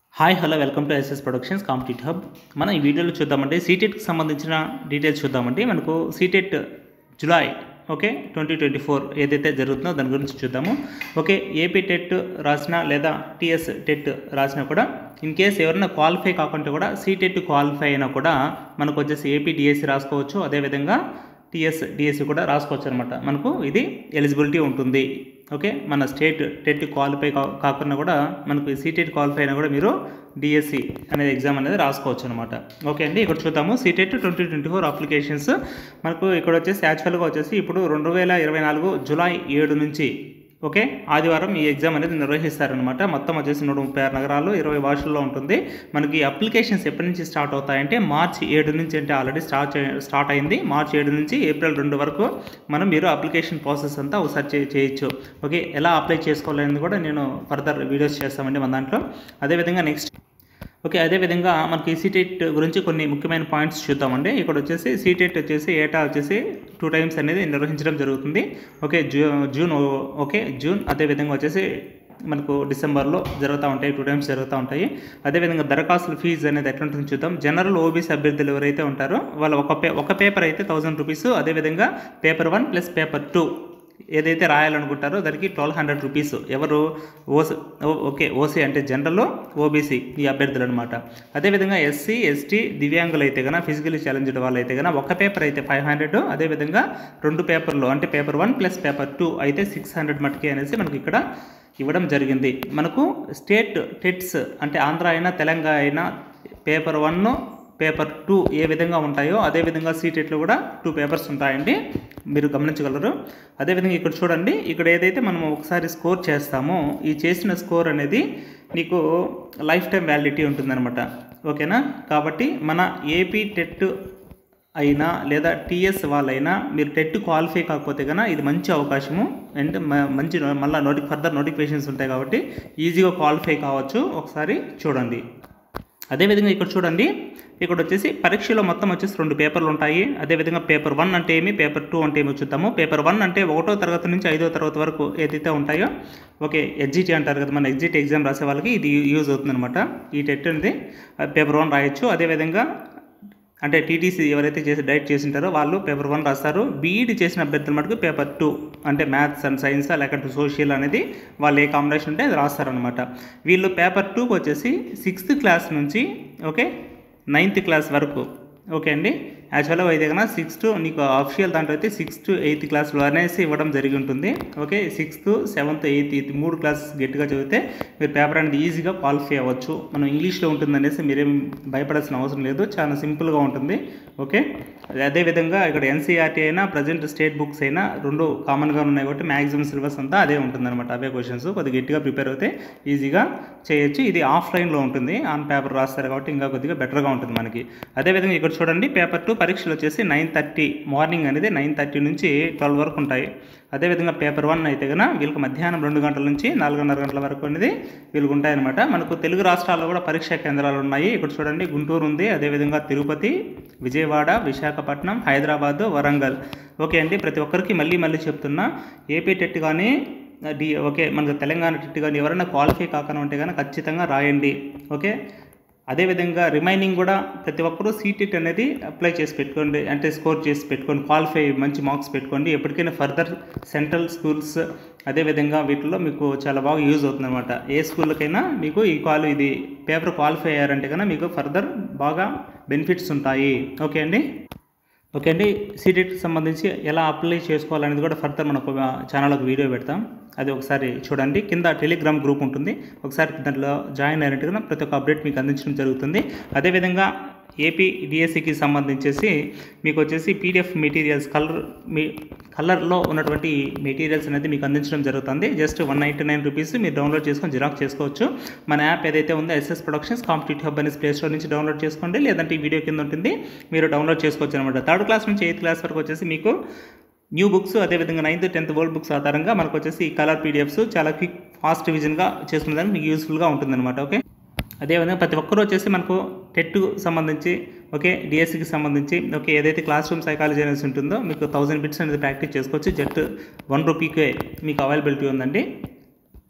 hi hello welcome to SS productions competitive hub మనం ఈ వీడియోలో చూద్దామంటే సీటెట్కి సంబంధించిన డీటెయిల్స్ చూద్దామంటే మనకు CTET July okay twenty twenty four ఏదైతే జరుగుతుందో దాని గురించి చూద్దాము ఓకే ఏపీ టెట్ రాసినా లేదా టీఎస్ టెట్ రాసినా కూడా ఇన్ కేస్ ఎవరైనా క్వాలిఫై కాకుండా కూడా సీటెట్ క్వాలిఫై అయినా కూడా మనకు వచ్చేసి ఏపీ డిఎస్సి రాసుకోవచ్చు అదేవిధంగా టీఎస్ డిఎస్సి కూడా రాసుకోవచ్చు అనమాట మనకు ఇది ఎలిజిబిలిటీ ఉంటుంది ఓకే మన స్టేట్ టెట్ క్వాలిఫై కా కాకుండా కూడా మనకు సీటెట్ క్వాలిఫై అయినా కూడా మీరు డిఎస్సి అనేది ఎగ్జామ్ అనేది రాసుకోవచ్చు అనమాట ఓకే అండి ఇక్కడ చూద్దాము CTET twenty twenty four applications మనకు ఇక్కడ వచ్చేసి యాక్చువల్గా వచ్చేసి ఇప్పుడు రెండు వేల ఇరవై నాలుగు జూలై ఏడు నుంచి ఓకే ఆదివారం ఈ ఎగ్జామ్ అనేది నిర్వహిస్తారనమాట మొత్తం వచ్చేసి నూట ముప్పై ఆరు నగరాలు ఇరవై భాషల్లో ఉంటుంది మనకి అప్లికేషన్స్ ఎప్పటి నుంచి స్టార్ట్ అవుతాయంటే మార్చి ఏడు నుంచి అంటే ఆల్రెడీ స్టార్ట్ చే- స్టార్ట్ అయింది మార్చి ఏడు నుంచి ఏప్రిల్ రెండు వరకు మనం మీరు అప్లికేషన్ ప్రాసెస్ అంతా ఒకసారి చే- చేయొచ్చు ఓకే ఎలా అప్లై చేసుకోవాలనేది కూడా నేను ఫర్దర్ వీడియోస్ చేస్తామండి మన దాంట్లో అదేవిధంగా నెక్స్ట్ ఓకే అదేవిధంగా మనకి సీటెట్ గురించి కొన్ని ముఖ్యమైన పాయింట్స్ చూద్దామండి ఇక్కడ వచ్చేసి సీటెట్ వచ్చేసి ఏటా వచ్చేసి టూ టైమ్స్ అనేది నిర్వహించడం జరుగుతుంది ఓకే జూ జూన్ ఓ- ఓకే జూన్ అదేవిధంగా వచ్చేసి మనకు డిసెంబర్లో జరుగుతూ ఉంటాయి టూ టైమ్స్ జరుగుతూ ఉంటాయి అదేవిధంగా దరఖాస్తుల ఫీజు అనేది ఎట్లా ఉంటుందో చూద్దాం జనరల్ ఓబీసీ అభ్యర్థులు ఎవరైతే ఉంటారో వాళ్ళ ఒక పే ఒక పేపర్ అయితే థౌసండ్ రూపీస్ అదేవిధంగా paper one plus paper two ఏదైతే రాయాలనుకుంటారో దానికి ట్వెల్వ్ హండ్రెడ్ రూపీస్ ఎవరు ఓసీ ఓకే ఓసీ అంటే జనరల్ ఓబీసీ ఈ అభ్యర్థులు అనమాట అదేవిధంగా ఎస్సీ ఎస్టీ దివ్యాంగులు అయితే కనుక ఫిజికలీ ఛాలెంజ్డ్ వాళ్ళు అయితే కనుక ఒక పేపర్ అయితే ఫైవ్ హండ్రెడ్ అదేవిధంగా రెండు పేపర్లు అంటే paper one plus paper two అయితే సిక్స్ హండ్రెడ్ మటుకి అనేసి మనకి ఇక్కడ ఇవ్వడం జరిగింది మనకు స్టేట్ టెట్స్ అంటే ఆంధ్ర అయినా తెలంగాణ అయినా పేపర్ వన్ పేపర్ టూ ఏ విధంగా ఉంటాయో అదే విధంగా సీటెట్లో కూడా టూ పేపర్స్ ఉంటాయండి మీరు గమనించగలరు అదేవిధంగా ఇక్కడ చూడండి ఇక్కడ ఏదైతే మనం ఒకసారి స్కోర్ చేస్తామో ఈ చేసిన స్కోర్ అనేది మీకు లైఫ్ టైం వ్యాలిడిటీ ఉంటుందన్నమాట ఓకేనా కాబట్టి మన ఏపీ టెట్ అయినా లేదా టీఎస్ వాళ్ళైనా మీరు టెట్ క్వాలిఫై కాకపోతే కనుక ఇది మంచి అవకాశము అండ్ మ- మంచి మళ్ళీ నోటి ఫర్దర్ నోటిఫికేషన్స్ ఉంటాయి కాబట్టి ఈజీగా క్వాలిఫై కావచ్చు ఒకసారి చూడండి అదేవిధంగా ఇక్కడ చూడండి ఇక్కడ వచ్చేసి పరీక్షలో మొత్తం వచ్చేసి రెండు పేపర్లు ఉంటాయి అదేవిధంగా పేపర్ వన్ అంటే ఏమి పేపర్ టూ అంటే ఏమి చూద్దాము పేపర్ వన్ అంటే ఒకటో తరగతి నుంచి ఐదో తరగతి వరకు ఏదైతే ఉంటాయో ఓకే ఎగ్జిట్ అంటారు కదా మన ఎగ్జిట్ ఎగ్జామ్ రాసే వాళ్ళకి ఇది యూజ్ అవుతుంది అనమాట ఈ టెట్ అనేది పేపర్ వన్ రాయొచ్చు అదేవిధంగా అంటే టీటీసీ ఎవరైతే చేసి డైట్ చేసింటారో వాళ్ళు పేపర్ వన్ రాస్తారు బీఈడి చేసిన అభ్యర్థులు మటుకు పేపర్ టూ అంటే మ్యాథ్స్ అండ్ సైన్స్ లేకపోతే సోషల్ అనేది వాళ్ళు ఏ కాంబినేషన్ ఉంటే అది రాస్తారనమాట వీళ్ళు పేపర్ టూకి వచ్చేసి సిక్స్త్ క్లాస్ నుంచి ఓకే నైన్త్ క్లాస్ వరకు ఓకే అండి యాక్చువల్గా అయితే కన్నా సిక్స్త్ నీకు అఫిషియల్ దాంట్లో అయితే సిక్స్త్ ఎయిత్ క్లాస్లో అనేసి ఇవ్వడం జరిగి ఉంటుంది ఓకే సిక్స్త్ సెవెంత్ ఎయిత్ ఇది మూడు క్లాస్ గట్టిగా చదివితే మీరు పేపర్ అనేది ఈజీగా క్వాలిఫై అవ్వచ్చు మనం ఇంగ్లీష్లో ఉంటుందనేసి మీరేం భయపడాల్సిన అవసరం లేదు చాలా సింపుల్గా ఉంటుంది ఓకే అదేవిధంగా ఇక్కడ ఎన్సీఆర్టీ అయినా ప్రజెంట్ స్టేట్ బుక్స్ అయినా రెండు కామన్గా ఉన్నాయి కాబట్టి మ్యాక్సిమం సిలబస్ అంతా అదే ఉంటుందన్నమాట అవే క్వశ్చన్స్ కొద్దిగా గట్టిగా ప్రిపేర్ అయితే ఈజీగా చేయొచ్చు ఇది ఆఫ్లైన్లో ఉంటుంది ఆన్ పేపర్ రాస్తారు కాబట్టి ఇంకా కొద్దిగా బెటర్గా ఉంటుంది మనకి అదేవిధంగా ఇక్కడ చూడండి పేపర్ టూ పరీక్షలు వచ్చేసి నైన్ థర్టీ మార్నింగ్ అనేది నైన్ థర్టీ నుంచి ట్వెల్వ్ వరకు ఉంటాయి అదేవిధంగా పేపర్ వన్ అయితే కనుక వీళ్ళకి మధ్యాహ్నం రెండు గంటల నుంచి నాలుగున్నర గంటల వరకు అనేది వీళ్ళకి ఉంటాయన్నమాట మనకు తెలుగు రాష్ట్రాల్లో కూడా పరీక్షా కేంద్రాలు ఉన్నాయి ఇక్కడ చూడండి గుంటూరు ఉంది అదేవిధంగా తిరుపతి విజయవాడ విశాఖపట్నం హైదరాబాద్ వరంగల్ ఓకే అండి ప్రతి ఒక్కరికి మళ్ళీ మళ్ళీ చెప్తున్నా ఏపీ టెట్ కానీ డి ఓకే మనకు తెలంగాణ టెట్ కానీ ఎవరైనా క్వాలిఫై కాకుండా ఉంటే కానీ ఖచ్చితంగా రాయండి ఓకే అదేవిధంగా రిమైనింగ్ కూడా ప్రతి ఒక్కరూ సీటెట్ అనేది అప్లై చేసి పెట్టుకోండి అంటే స్కోర్ చేసి పెట్టుకోండి క్వాలిఫై మంచి మార్క్స్ పెట్టుకోండి ఎప్పటికైనా ఫర్దర్ సెంట్రల్ స్కూల్స్ అదేవిధంగా వీటిలో మీకు చాలా బాగా యూజ్ అవుతుంది అనమాట ఏ స్కూల్కైనా మీకు ఈ క్వాలి ఇది పేపర్ క్వాలిఫై అయ్యారంటే కన్నా మీకు ఫర్దర్ బాగా బెనిఫిట్స్ ఉంటాయి ఓకే అండి ఓకే అండి సీటెట్కి సంబంధించి ఎలా అప్లై చేసుకోవాలనేది కూడా ఫర్దర్ మనం ఒక ఛానల్ ఒక వీడియో పెడతాం అది ఒకసారి చూడండి కింద టెలిగ్రామ్ గ్రూప్ ఉంటుంది ఒకసారి దాంట్లో జాయిన్ అయినట్టుగా ప్రతి ఒక్క అప్డేట్ మీకు అందించడం జరుగుతుంది అదేవిధంగా ఏపీ డిఎస్సికి సంబంధించేసి మీకు వచ్చేసి పీడిఎఫ్ మెటీరియల్స్ కలర్ మీ కలర్లో ఉన్నటువంటి మెటీరియల్స్ అనేది మీకు అందించడం జరుగుతుంది just one ninety nine rupees మీరు డౌన్లోడ్ చేసుకొని జిరాక్స్ చేసుకోవచ్చు మన యాప్ ఏదైతే ఉందో ఎస్ఎస్ ప్రొడక్షన్స్ కాంపిటేటివ్ హబ్ అనేసి ప్లే స్టోర్ నుంచి డౌన్లోడ్ చేసుకోండి లేదంటే ఈ వీడియో కింద ఉంటుంది మీరు డౌన్లోడ్ చేసుకోవచ్చు అనమాట థర్డ్ క్లాస్ నుంచి ఎయిత్ క్లాస్ వరకు వచ్చేసి మీకు న్యూ బుక్స్ అదేవిధంగా నైన్త్ టెన్త్ ఓల్డ్ బుక్స్ ఆధారంగా మనకు వచ్చేసి ఈ కలర్ పీడిఎఫ్స్ చాలా క్విక్ ఫాస్ట్ విజన్గా చేసుకునేదానికి మీకు యూస్ఫుల్గా ఉంటుందన్నమాట ఓకే అదేవిధంగా ప్రతి ఒక్కరూ వచ్చేసి మనకు టెట్ సంబంధించి ఓకే డిఎస్సికి సంబంధించి ఓకే ఏదైతే క్లాస్ రూమ్ సైకాలజీ అనేది ఉంటుందో మీకు థౌసండ్ బిట్స్ అనేది ప్రాక్టీస్ చేసుకోవచ్చు జస్ట్ వన్ రూపీకే మీకు అవైలబిలిటీ ఉందండి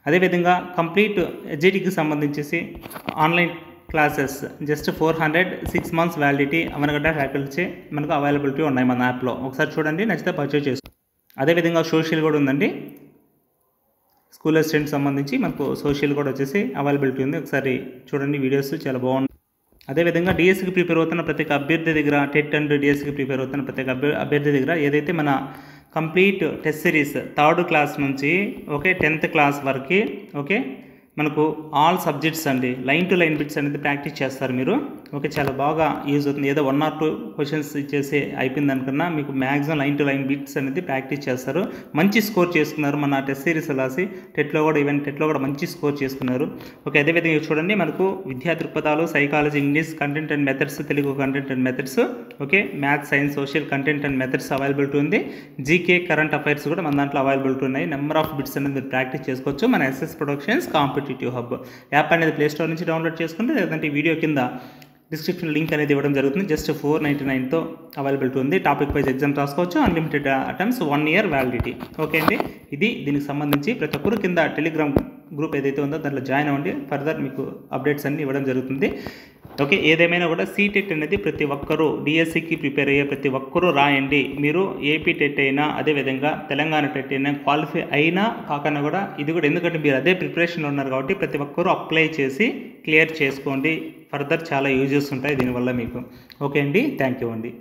అదేవిధంగా కంప్లీట్ హెచ్జిటికి సంబంధించేసి online classes just four hundred six months validity Avanigadda faculty మనకు అవైలబిలిటీ ఉన్నాయి మన యాప్లో ఒకసారి చూడండి నచ్చితే పర్చేజ్ చేసుకో అదేవిధంగా సోషల్ కూడా ఉందండి స్కూల్ అసిస్టెంట్ సంబంధించి మనకు సోషల్ కూడా వచ్చేసి అవైలబిలిటీ ఉంది ఒకసారి చూడండి వీడియోస్ చాలా బాగున్నాయి అదేవిధంగా డిఎస్సికి ప్రిపేర్ అవుతున్న ప్రతి ఒక్క అభ్యర్థి దగ్గర టెట్ అండ్ డిఎస్సికి ప్రిపేర్ అవుతున్న ప్రతి ఒక్క అభ్య- అభ్యర్థి దగ్గర ఏదైతే మన complete test series third class నుంచి ఓకే టెన్త్ క్లాస్ వరకు ఓకే మనకు ఆల్ సబ్జెక్ట్స్ అండి లైన్ టు లైన్ బిట్స్ అనేది ప్రాక్టీస్ చేస్తారు మీరు ఓకే చాలా బాగా యూజ్ అవుతుంది ఏదో వన్ ఆర్ టూ క్వశ్చన్స్ ఇచ్చేసి అయిపోయింది అనుకున్నా మీకు maximum line to line bits అనేది ప్రాక్టీస్ చేస్తారు మంచి స్కోర్ చేసుకున్నారు మన టెస్ట్ సిరీస్ రాసి టెట్లో కూడా ఈవెన్ టెట్లో కూడా మంచి స్కోర్ చేసుకున్నారు ఓకే అదేవిధంగా చూడండి మనకు విద్యా దృక్పథాలు psychology English content and methods Telugu content and methods okay maths science social content and methods availability ఉంది జీకే కరెంట్ అఫైర్స్ కూడా మన దాంట్లో అవైలబిలిటీ ఉన్నాయి నెంబర్ ఆఫ్ బిట్స్ అనేది మీరు ప్రాక్టీస్ చేసుకోవచ్చు మన SS productions competitive hub app అనేది ప్లే స్టోర్ నుంచి డౌన్లోడ్ చేసుకుంటే లేదంటే ఈ వీడియో కింద డిస్క్రిప్షన్ లింక్ అనేది ఇవ్వడం జరుగుతుంది జస్ట్ ఫోర్ నైంటీ నైన్తో అవైలబిలిటీ ఉంది టాపిక్ వైజ్ ఎగ్జామ్ రాసుకోవచ్చు unlimited attempts one year validity okay అండి ఇది దీనికి సంబంధించి ప్రతి ఒక్కరు కింద టెలిగ్రామ్ గ్రూప్ ఏదైతే ఉందో దాంట్లో జాయిన్ అవ్వండి ఫర్దర్ మీకు అప్డేట్స్ అన్ని ఇవ్వడం జరుగుతుంది ఓకే ఏదేమైనా కూడా సీటెట్ అనేది ప్రతి ఒక్కరూ డిఎస్సికి ప్రిపేర్ అయ్యే ప్రతి ఒక్కరూ రాయండి మీరు ఏపీ టెట్ అయినా అదేవిధంగా తెలంగాణ టెట్ అయినా క్వాలిఫై అయినా కాకన్నా కూడా ఇది కూడా ఎందుకంటే మీరు అదే ప్రిపరేషన్లో ఉన్నారు కాబట్టి ప్రతి ఒక్కరూ అప్లై చేసి క్లియర్ చేసుకోండి ఫర్దర్ చాలా యూజెస్ ఉంటాయి దీనివల్ల మీకు ఓకే అండి థ్యాంక్ యూ అండి